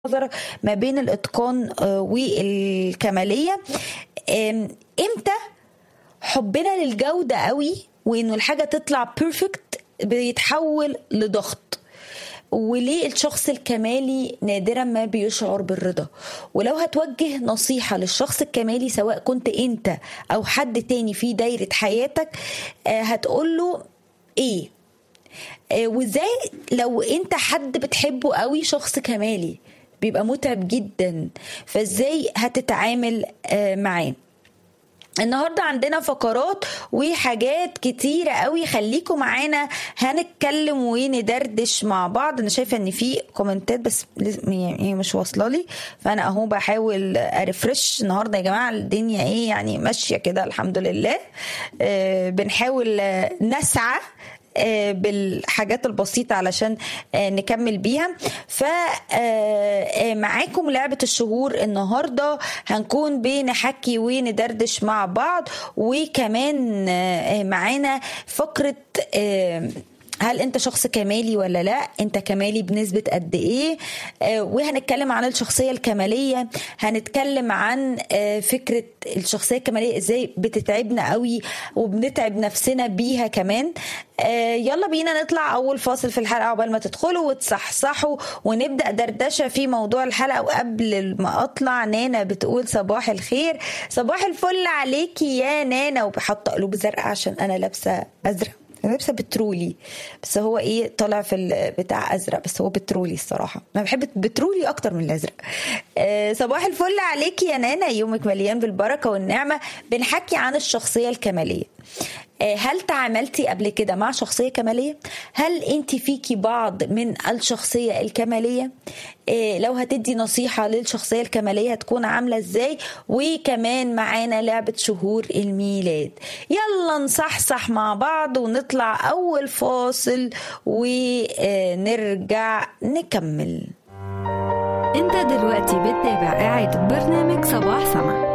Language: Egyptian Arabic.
نظرك ما بين الاتقان آه، والكماليه آم، امتى حبنا للجوده قوي وانه الحاجه تطلع بيرفكت بيتحول لضغط وليه الشخص الكمالي نادرا ما بيشعر بالرضا ولو هتوجه نصيحة للشخص الكمالي سواء كنت انت او حد تاني في دايرة حياتك آه، هتقوله ايه آه، وازاي لو انت حد بتحبه قوي شخص كمالي بيبقى متعب جدا فازاي هتتعامل آه، معاه النهارده عندنا فقرات وحاجات كتيرة قوي خليكم معانا هنتكلم وندردش مع بعض انا شايفه ان في كومنتات بس لز- يعني مش واصله لي فانا اهو بحاول ارفرش النهارده يا جماعه الدنيا ايه يعني ماشيه كده الحمد لله آه بنحاول آه، نسعى آه، بالحاجات البسيطة علشان آه، نكمل بيها فمعاكم لعبة الشهور النهاردة هنكون بنحكي وندردش مع بعض وكمان آه، معانا فقرة آه، هل انت شخص كمالي ولا لا انت كمالي بنسبة قد ايه آه، وهنتكلم عن الشخصية الكمالية هنتكلم عن آه، فكرة الشخصية الكمالية ازاي بتتعبنا قوي وبنتعب نفسنا بيها كمان آه، يلا بينا نطلع اول فاصل في الحلقة عقبال ما تدخلوا وتصحصحوا ونبدأ دردشة في موضوع الحلقة وقبل ما اطلع نانا بتقول صباح الخير صباح الفل عليكي يا نانا وبحط قلوب زرقاء عشان انا لابسة ازرق انا لابسه بترولي بس هو ايه طالع في البتاع ازرق بس هو بترولي الصراحه انا بحب البترولي اكتر من الازرق آه صباح الفل عليكي يا نانا يومك مليان بالبركه والنعمه بنحكي عن الشخصيه الكماليه آه، هل تعاملتي قبل كده مع شخصية كمالية؟ هل انت فيكي بعض من الشخصية الكمالية؟ آه، لو هتدي نصيحة للشخصية الكمالية هتكون عاملة ازاي؟ وكمان معانا لعبة شهور الميلاد يلا نصحصح مع بعض ونطلع أول فاصل ونرجع نكمل انت دلوقتي بتتابع إعادة برنامج صباح سما